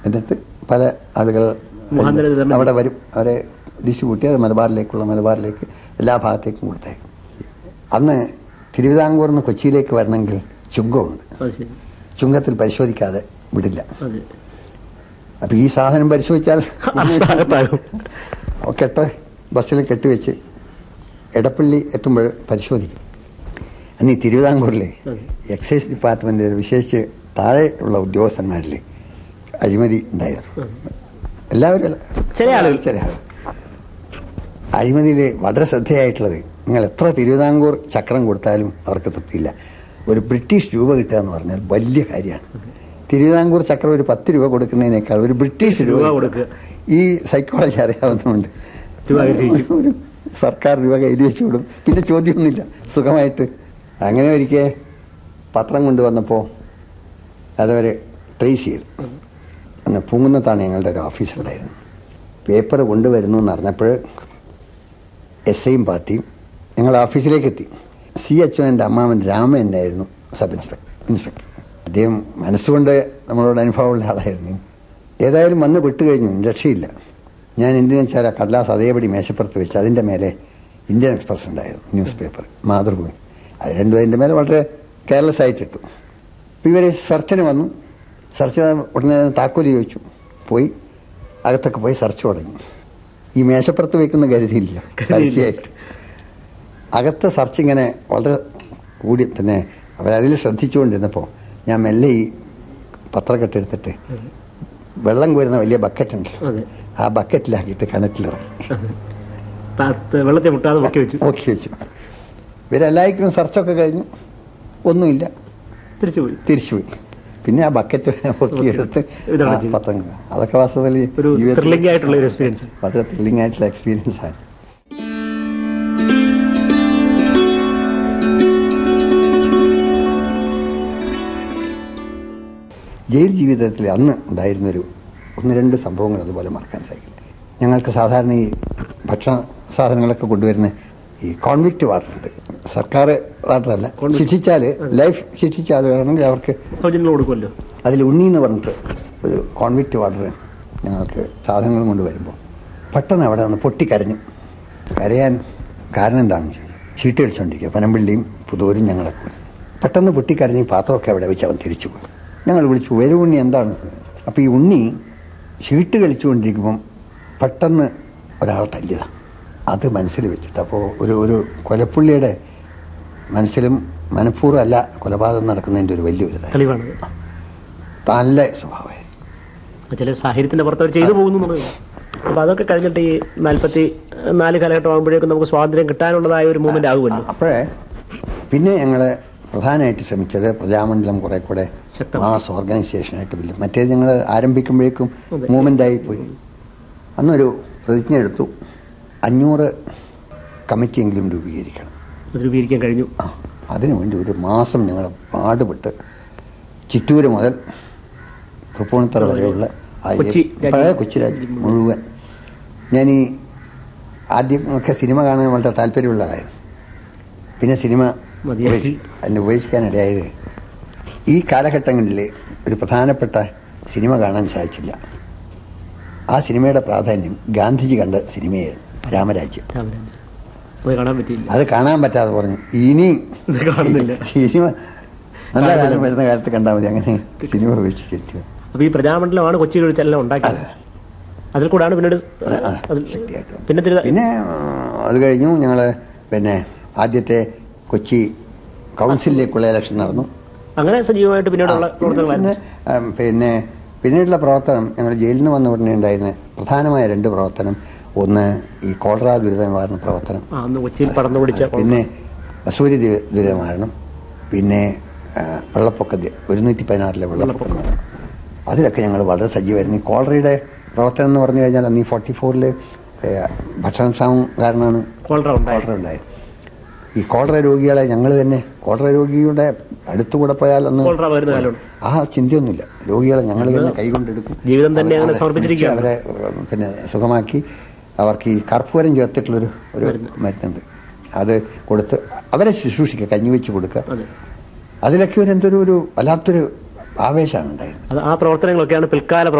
എന്നിട്ട് പല ആളുകൾ മുഖാന്തരം വിതരണം അവിടെ വരും അവരെ ഡിസ്ട്രിബ്യൂട്ട് ചെയ്ത് മലബാറിലേക്കുള്ള മലബാറിലേക്ക് എല്ലാ ഭാഗത്തേക്കും കൊടുത്തേക്കും അന്ന് തിരുവിതാംകൂറിൽ നിന്ന് കൊച്ചിയിലേക്ക് വരണമെങ്കിൽ ചുങ്കമുണ്ട് അത് ശരി ചുങ്കത്തിൽ പരിശോധിക്കാതെ വിടില്ല അതെ അപ്പൊ ഈ സാധനം പരിശോധിച്ചാൽ അസ്ഥാനത്താകും കെട്ട് ബസ്സിൽ കെട്ടിവെച്ച് എടപ്പള്ളി എത്തുമ്പോൾ പരിശോധിക്കും അന്ന് ഈ തിരുവിതാംകൂറിലെ അതെ. എക്സൈസ് ഡിപ്പാർട്ട്മെന്റിൽ വിശേഷിച്ച് താഴെ ഉള്ള ഉദ്യോഗസ്ഥന്മാരിൽ അഴിമതി ഉണ്ടായിരുന്നു എല്ലാവരും അല്ല. ചില ആളുകൾ. ചില ആളുകൾ അഴിമതിയിൽ വളരെ ശ്രദ്ധയായിട്ടുള്ളത് നിങ്ങൾ എത്ര തിരുവിതാംകൂർ ചക്രം കൊടുത്താലും അവർക്ക് തൃപ്തിയില്ല ഒരു ബ്രിട്ടീഷ് രൂപ കിട്ടുക എന്ന് പറഞ്ഞാൽ വലിയ കാര്യമാണ് തിരുവിതാംകൂർ ചക്രം ഒരു പത്ത് രൂപ കൊടുക്കുന്നതിനേക്കാൾ ഒരു ബ്രിട്ടീഷ് രൂപ രൂപ കൊടുക്കുക. ഈ സൈക്കോളജി അറിയാവുന്നതുകൊണ്ട് രൂപ കയ്യിൽ ഒരു സർക്കാർ രൂപ കയ്യിൽ വെച്ച് വിടും പിന്നെ ചോദ്യമൊന്നുമില്ല സുഖമായിട്ട് അങ്ങനെ ഒരിക്കൽ പത്രം കൊണ്ടുവന്നപ്പോൾ അതവർ ട്രേസ് ചെയ്തു അന്ന് പൂങ്കുന്നത്താണ് ഞങ്ങളുടെ ഒരു ഓഫീസുണ്ടായിരുന്നു പേപ്പർ കൊണ്ടുവരുന്നു എന്ന് അറിഞ്ഞപ്പോൾ എസ് ഐയും പാർട്ടിയും ഞങ്ങൾ ഓഫീസിലേക്ക് എത്തി സി എച്ച് എൻ്റെ അമ്മാവൻ രാമൻ ആയിരുന്നു സബ് ഇൻസ്പെക്ടർ ഇൻസ്പെക്ടർ അദ്ദേഹം മനസ്സുകൊണ്ട് നമ്മളോട് അനുഭവമുള്ള ആളായിരുന്നു ഏതായാലും വന്ന് വിട്ടുകഴിഞ്ഞു രക്ഷയില്ല ഞാൻ എന്തിനു വെച്ചാൽ ആ കടലാസ് അതേപടി മേശപ്പുറത്ത് വെച്ച് അതിൻ്റെ മേലെ ഇന്ത്യൻ എക്സ്പ്രസ് ഉണ്ടായിരുന്നു ന്യൂസ് പേപ്പർ മാതൃഭൂമി അത് രണ്ടും അതിൻ്റെ മേലെ വളരെ കെയർലെസ് ആയിട്ടിട്ടു അപ്പോൾ ഇവർ സെർച്ചിന് വന്നു സെർച്ച് ഉടനെ താക്കോല് ചോദിച്ചു പോയി അകത്തൊക്കെ പോയി സെർച്ച് തുടങ്ങി ഈ മേശപ്പുറത്ത് വെക്കുന്ന കരുതിയില്ല പരസ്യമായിട്ട് അകത്തെ സെർച്ച് ഇങ്ങനെ വളരെ കൂടി പിന്നെ അവരതിൽ ശ്രദ്ധിച്ചുകൊണ്ടിരുന്നപ്പോൾ ഞാൻ മെല്ലെ ഈ പത്രക്കെട്ടെടുത്തിട്ട് വെള്ളം കോരുന്ന വലിയ ബക്കറ്റ് ഉണ്ട് അതെ ആ ബക്കറ്റിലാക്കിയിട്ട് കിണറ്റിലിറങ്ങി താത്ത് വെള്ളത്തെ മുട്ടാതെ പൊക്കി വെച്ചു നോക്കി വെച്ചു ഇവരെല്ലാവർക്കും സെർച്ചൊക്കെ കഴിഞ്ഞു ഒന്നുമില്ല തിരിച്ചുപോയി തിരിച്ചുപോയി പിന്നെ ആ ബക്കറ്റ് പൊക്കിയെടുത്ത് വിതരണം ആ ചെയ്തു. പത്രങ്ങൾ അതൊക്കെ വാസ്തവത്തിൽ ഒരു ജീവിതത്തിൽ ത്രില്ലിംഗ് ആയിട്ടുള്ള ഒരു എക്സ്പീരിയൻസ് വളരെ ത്രില്ലിംഗ് ആയിട്ടുള്ള എക്സ്പീരിയൻസ് ആണ് ജയിൽ ജീവിതത്തിൽ അന്ന് ഉണ്ടായിരുന്നൊരു ഒന്ന് രണ്ട് സംഭവങ്ങൾ അതുപോലെ മറക്കാൻ സാധിക്കില്ല ഞങ്ങൾക്ക് സാധാരണ ഈ ഭക്ഷണ സാധനങ്ങളൊക്കെ കൊണ്ടുവരുന്ന ഈ കോൺവിക്റ്റ് വാർഡർ ഉണ്ട് സർക്കാർ വാർഡറല്ല Convict. ശിക്ഷിച്ചാൽ ലൈഫ് ശിക്ഷിച്ച ആളുകളാണെങ്കിൽ അവർക്ക് സൗജന്യം കൊടുക്കുമല്ലോ അതിൽ ഉണ്ണി എന്ന് പറഞ്ഞിട്ട് ഒരു കോൺവിക്റ്റ് വാർഡർ ഞങ്ങൾക്ക് സാധനങ്ങളും കൊണ്ട് വരുമ്പോൾ പെട്ടെന്ന് അവിടെ നിന്ന് പൊട്ടിക്കരഞ്ഞു കരയാൻ കാരണം എന്താണെന്ന് ചോദിച്ചു ചീട്ട് കളിച്ചുകൊണ്ടിരിക്കുക പനമ്പള്ളിയും പുതൂരും ഞങ്ങളൊക്കെ കൂടി. പെട്ടെന്ന് പൊട്ടിക്കരഞ്ഞ് ഈ പാത്രമൊക്കെ അവിടെ വെച്ച് അവൻ തിരിച്ചു പോയി ഞങ്ങൾ വിളിച്ചു വരും ഉണ്ണി എന്താണ് അപ്പോൾ ഈ ഉണ്ണി ചീട്ട് കളിച്ചുകൊണ്ടിരിക്കുമ്പം പെട്ടെന്ന് ഒരാൾ തല്ലിയതാണ് അത് മനസ്സിൽ വെച്ചിട്ട് അപ്പോൾ ഒരു ഒരു കൊലപ്പുള്ളിയുടെ മനസ്സിലും മനഃപൂർവ്വം അല്ല കൊലപാതകം നടക്കുന്നതിൻ്റെ ഒരു വലിയൊരു ഇതാണ് തെളിവാണ് നല്ല സ്വഭാവമായിരുന്നു ചില സാഹചര്യത്തിന്റെ പുറത്ത് അവർ ചെയ്തു പോകുന്നു എന്നുള്ളത് അപ്പൊ അതൊക്കെ കഴിഞ്ഞിട്ട് ഈ നാല്പത്തി നാല് കാലഘട്ടം ആകുമ്പോഴേക്കും നമുക്ക് സ്വാതന്ത്ര്യം കിട്ടാനുള്ളതായ ഒരു മൂവ്മെന്റ് ആകുമല്ലോ അപ്പോഴേ പിന്നെ ഞങ്ങൾ പ്രധാനമായിട്ട് ശ്രമിച്ചത് പ്രജാമണ്ഡലം കുറെ കൂടെ ശക്തം. മാസ് ഓർഗനൈസേഷനായിട്ട് ബില്ല് മറ്റേത് ഞങ്ങൾ ആരംഭിക്കുമ്പോഴേക്കും അതെ. മൂവ്മെൻ്റായി പോയി അന്നൊരു പ്രതിജ്ഞ എടുത്തു അഞ്ഞൂറ് കമ്മിറ്റിയെങ്കിലും രൂപീകരിക്കണം അത് രൂപീകരിക്കാൻ കഴിഞ്ഞു ആ അതിനുവേണ്ടി ഒരു മാസം ഞങ്ങൾ പാടുപെട്ട് ചിറ്റൂര് മുതൽ തൃപ്പൂണിത്തറ വരെയുള്ള ആ ഈ കൊച്ചി രാജ്യം. പഴയ കൊച്ചി രാജ്യം മുഴുവൻ ഞാൻ ഈ ആദ്യം ഒക്കെ സിനിമ കാണാൻ വളരെ താല്പര്യമുള്ള ആളായിരുന്നു പിന്നെ സിനിമ മതിയാക്കി. ഉപേക്ഷി- അതിനെ ഉപേക്ഷിക്കാനിടയായത് ഈ കാലഘട്ടങ്ങളിൽ ഒരു പ്രധാനപ്പെട്ട സിനിമ കാണാൻ സാധിച്ചില്ല ആ സിനിമയുടെ പ്രാധാന്യം ഗാന്ധിജി കണ്ട സിനിമയായിരുന്നു രാമരാജ്യം രാമരാജ് അത് കാണാൻ പറ്റിയില്ല അത് കാണാൻ പറ്റാതെ പറഞ്ഞു ഇനി ഇത് കാണുന്നില്ല. സിനിമ നല്ല കാലം കാണുന്നില്ല. വരുന്ന കാലത്ത് കണ്ടാൽ മതി അങ്ങനെ സിനിമ ഉപേക്ഷിക്കരുത് അപ്പൊ ഈ പ്രജാമണ്ഡലമാണ് കൊച്ചിയിൽ ഒരു ചെല്ലം ഉണ്ടാക്കിയത് അതെ. അതിൽ കൂടാണ് പിന്നീട് ആ, അതിൽ- ശക്തിയായിട്ട്. പിന്നെ തിരുവ- പിന്നെ ആ, അത് കഴിഞ്ഞു ഞങ്ങൾ പിന്നെ ആദ്യത്തെ കൊച്ചി കൗൺസിലിലേക്കുള്ള ഇലക്ഷൻ നടന്നു അങ്ങനെ സജീവമായിട്ട് പിന്നീടുള്ള ആ, പ്രവർത്തനങ്ങളായിരുന്നു പിന്നെ, ആ, പിന്നെ പിന്നീടുള്ള പ്രവർത്തനം ഞങ്ങൾ ജയിലിൽ നിന്ന് വന്ന ഉടനെ ഉണ്ടായിരുന്ന പ്രധാനമായ രണ്ട് പ്രവർത്തനം ഒന്ന് ഈ കോളറ ദുരിത നിവാരണ പ്രവർത്തനം ആ, അന്ന് കൊച്ചിയിൽ പടർന്നു പിടിച്ച പിന്നെ വസൂരി ദുരി- ദുരിത നിവാരണം പിന്നെ ആ, വെള്ളപ്പൊക്ക ദി- ഒരുന്നൂറ്റി പതിനാറിലെ വെള്ളപ്പൊക്കം അതിലൊക്കെ ഞങ്ങൾ വളരെ സജീവമായിരുന്നു ഈ കോളറയുടെ പ്രവർത്തനം എന്ന് പറഞ്ഞു കഴിഞ്ഞാൽ അന്ന് ഈ ഫോർട്ടി ഫോറിൽ ഭക്ഷണക്ഷാമം കാരണമാണ് കോളറ ഉണ്ടായത് കോളറ ഉണ്ടായത് ഈ കോളറ രോഗികളെ ഞങ്ങൾ തന്നെ കോളറ രോഗിയുടെ അടുത്തുകൂടെ പോയാൽ അന്ന് കോളറ വരുന്ന കാലമാണ് ആ ചിന്തയൊന്നുമില്ല രോഗികളെ ഞങ്ങൾ തന്നെ കൈകൊണ്ടെടുക്കും ജീവിതം തന്നെ അങ്ങനെ അവരെ സമർപ്പിച്ചിരിക്കുകയാണ്. അവരെ ഏഹ്, പിന്നെ സുഖമാക്കി അവർക്ക് ഈ കർപ്പൂരം ചേർത്തിട്ടുള്ളൊരു ഒരു മരുന്നുണ്ട് അത് കൊടുത്ത് അവരെ ശുശ്രൂഷിക്കുക കഞ്ഞി വെച്ച് കൊടുക്കുക അതെ അതിലൊക്കെ ഒരു എന്തൊരു ഒരു വല്ലാത്തൊരു ആവേശമാണ് ഉണ്ടായിരുന്നത് അത് ആ പ്രവർത്തനങ്ങളൊക്കെയാണ് പിൽക്കാല